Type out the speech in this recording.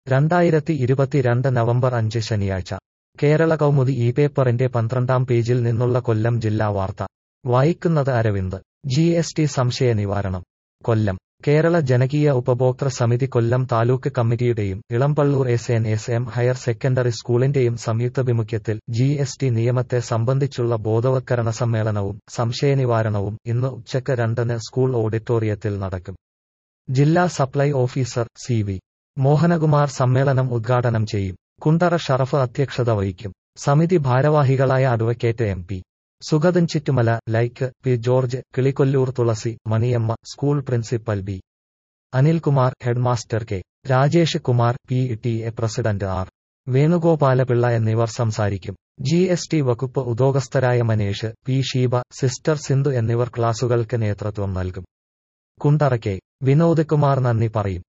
രണ്ടായിരത്തി ഇരുപത്തിരണ്ട് നവംബർ അഞ്ച് ശനിയാഴ്ച കേരള കൗമുദി ഈ പേപ്പറിന്റെ പന്ത്രണ്ടാം പേജിൽ നിന്നുള്ള കൊല്ലം ജില്ലാ വാർത്ത വായിക്കുന്നത് അരവിന്ദ് ജി എസ് ടി സംശയ നിവാരണം കൊല്ലം കേരള ജനകീയ ഉപഭോക്തൃ സമിതി കൊല്ലം താലൂക്ക് കമ്മിറ്റിയുടെയും Elampalloor S N S M higher secondary സ്കൂളിന്റെയും സംയുക്താഭിമുഖ്യത്തിൽ ജി എസ് ടി നിയമത്തെ സംബന്ധിച്ചുള്ള ബോധവത്കരണ സമ്മേളനവും സംശയനിവാരണവും ഇന്ന് ഉച്ചയ്ക്ക് രണ്ടിന് സ്കൂൾ ഓഡിറ്റോറിയത്തിൽ നടക്കും ജില്ലാ supply officer C V Mohanakumar സമ്മേളനം ഉദ്ഘാടനം ചെയ്യും കുണ്ടറ ഷറഫ് അധ്യക്ഷത വഹിക്കും സമിതി ഭാരവാഹികളായ advocate M P Sugathan Chittumala ലൈക്ക് P George Kilikollur Thulasi Maniyamma school principal B Anilkumar headmaster K Rajesh Kumar P T A president R Venugopalapillai എന്നിവർ സംസാരിക്കും ജി എസ് ടി വകുപ്പ് ഉദ്യോഗസ്ഥരായ മനേഷ് പി ഷീബ സിസ്റ്റർ സിന്ധു എന്നിവർ ക്ലാസുകൾക്ക് നേതൃത്വം നൽകും കുണ്ടറ കെ വിനോദ് കുമാർ നന്ദി പറയും